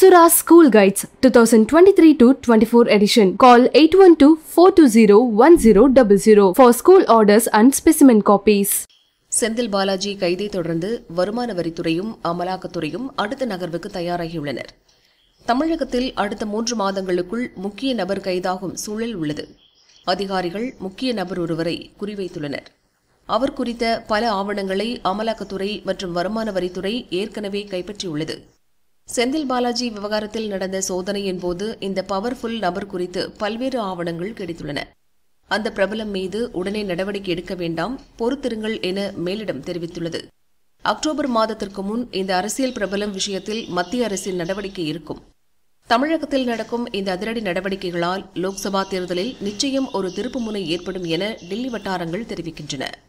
Apsara School Guides 2023 to 24 edition. Call 812-420-1000 for school orders and specimen copies. Senthil Balaji கைதை தொடர்ந்து வருமான வரித்துறையும் அமலாக்கத்துறையும் அடுத்த நகர்வுக்கு தயாராகியுள்ளனர் தமிழகத்தில் அடுத்த மூன்று மாதங்களுக்குள் முக்கிய நபர் கைதாகும் சூழல் உள்ளது அதிகாரிகள் முக்கிய நபர் ஒருவரை குறிவைத்துள்ளனர் அவர் குறித்த பல ஆவணங்களை அமலாக்கத்துறை மற்றும் வருமான வரித்துறை ஏற்கனவே கைப்பற்றியுள்ளது செந்தில் பாலாஜி விவகாரத்தில் நடந்த சோதனையின் போது இந்த பவர்ஃபுல் நபர் குறித்து பல்வேறு ஆவணங்கள் கிடைத்துள்ளன அந்த பிரபலம் மீது உடனே நடவடிக்கை எடுக்க வேண்டாம் பொறுத்திருங்கள் என மேலிடம் தெரிவித்துள்ளது அக்டோபர் மாதத்திற்கு முன் இந்த அரசியல் பிரபலம் விஷயத்தில் மத்திய அரசின் நடவடிக்கை இருக்கும் தமிழகத்தில் நடக்கும் இந்த அதிரடி நடவடிக்கைகளால் லோக்சபா தேர்தலில் நிச்சயம் ஒரு திருப்புமுனை ஏற்படும் என டெல்லி வட்டாரங்கள் தெரிவிக்கின்றன